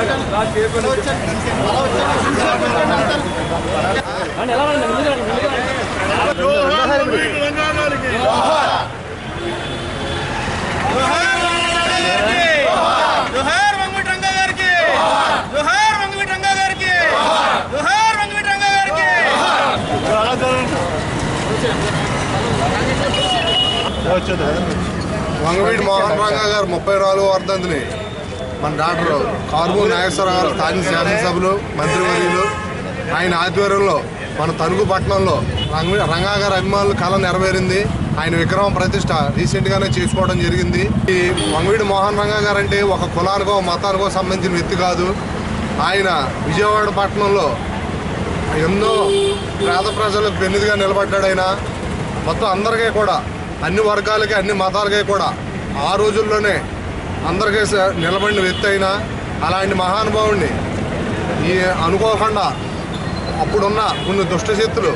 జోహార్ మంగళ రంగా గారికి జోహార్ మంగళ రంగా గారికి జోహార్ మంగళ రంగా గారికి వంగవీటి మోహన్ రంగా గారు ముప్పై నాలుగో వర్ధంతిని మన డాక్టర్ కార్మూర్ నాగేశ్వరరావు గారు స్థానిక శాసనసభలు మంత్రివర్యులు ఆయన ఆధ్వర్యంలో మన తణుకు పట్టణంలో రంగ రంగా గారి అభిమానుల కళ నెరవేరింది ఆయన విగ్రహం ప్రతిష్ట రీసెంట్గానే చేసుకోవడం జరిగింది ఈ వంగవీటి మోహన్ రంగా గారు అంటే ఒక కులానికో మతానికో సంబంధించిన వ్యక్తి కాదు ఆయన విజయవాడ పట్టణంలో ఎన్నో పేద ప్రజలకు పెన్నిదిగా నిలబడ్డాడు ఆయన మొత్తం అందరికీ కూడా అన్ని వర్గాలకి అన్ని మతాలకి కూడా ఆ రోజుల్లోనే అందరికీ స- నిలబడిన వ్యక్తి అయినా అలాంటి మహానుభావుడిని ఈ అనుకోకుండా అప్పుడున్న కొన్ని దుష్టశక్తులు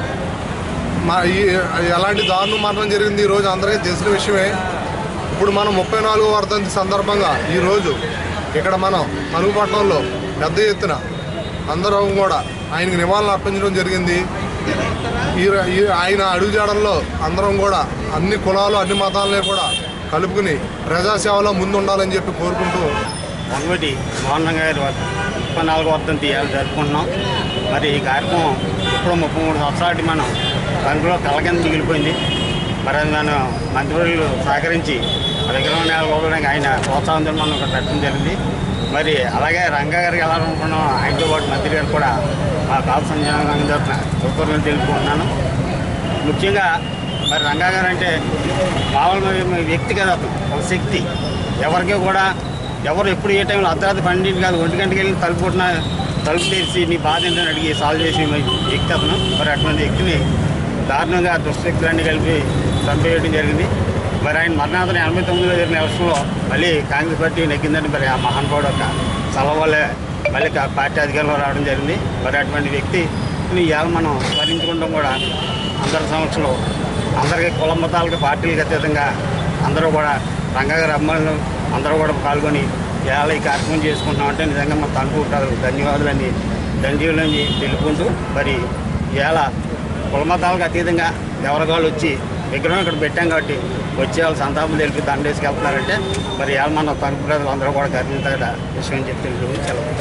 మా ఈ ఎలాంటి దారుణ మరణం జరిగింది ఈరోజు అందరికీ తెలిసిన విషయమే ఇప్పుడు మనం ముప్పై నాలుగో వర్ధంతి సందర్భంగా ఈరోజు ఇక్కడ మనం అనుపట్నంలో పెద్ద ఎత్తున అందరం కూడా ఆయనకి నివాళులు అర్పించడం జరిగింది ఈ ఈ ఆయన అడుగుజాడల్లో అందరం కూడా అన్ని కులాలు అన్ని మతాలని కూడా కలుపుకుని ప్రజాసేవలో ముందుండాలని చెప్పి కోరుకుంటూ వంగవటి మోహన్ రంగ గారి వర్ధ- ముప్పై నాలుగో వర్ధంతి ఇవాళ జరుపుకుంటున్నాం మరి ఈ కార్యక్రమం ఇప్పుడు ముప్పై మూడు సంవత్సరాలకి మనం కనుకలో కలకింద మిగిలిపోయింది మరి అది మనం మంత్రివర్యులు సహకరించి ఆ విగ్రహం నెలకొల్పడానికి ఆయన ప్రోత్సాహంతో మనం ఇక్కడ పెట్టడం జరిగింది మరి అలాగే రంగా గారికి ఎలా అనుకున్నాం ఆయనతో పాటు మంత్రి గారు కూడా ఆ కాల సంజానం తరఫున కృతజ్ఞతలు తెలుపుకుంటున్నాను ముఖ్యంగా మరి రంగా గారు అంటే మామూలు వ్యక్తి కదా అతను ఒక శక్తి ఎవరికి కూడా ఎవరు ఎప్పుడు ఏ టైంలో అర్ధరాత్రి పన్నెండింటి కాదు ఒంటి గంటకి వెళ్ళి తలుపు కొట్టినా తలుపు తెరిచి నీ బాధ ఏంటని అడిగి సాల్వ్ చేసి వ్యక్తి అతను మరి అటువంటి వ్యక్తిని దారుణంగా దుష్టశక్తులన్నీ కలిపి చంపేయడం జరిగింది మరి ఆయన మరణాంతరం ఎనభై తొమ్మిదిలో జరిగిన ఎలక్షన్లో మళ్ళీ కాంగ్రెస్ పార్టీ నెగ్గిందని మరి ఆ మహానుభావుడు యొక్క సలహా వల్లే మళ్ళీ కా- పార్టీ అధికారంలో రావడం జరిగింది మరి అటువంటి వ్యక్తిని ఇవాళ మనం స్మరించుకుంటాం కూడా అందరి సమక్షంలో అందరికీ కుల మతాలకు పార్టీలకు అతీతంగా అందరూ కూడా రంగా గారి అమ్మాయిలు అందరూ కూడా పాల్గొని ఇవాళ ఈ కార్యక్రమం చేసుకుంటున్నామంటే నిజంగా మన తణుకుంటారు ధన్యవాదాలని ధన్యవాదాలని తెలుపుకుంటూ మరి ఇవాళ కుల మతాలకు అతీతంగా ఎవరికాళ్ళు వచ్చి విగ్రహం ఇక్కడ పెట్టాం కాబట్టి వచ్చే వాళ్ళు సంతాపం తెలిపి దండేసుకెళ్తున్నారంటే మరి ఇవాళ మన తణుకు ప్రజలు అందరూ కూడా గర్వించదగ్గ విషయం చెప్తే సెలవు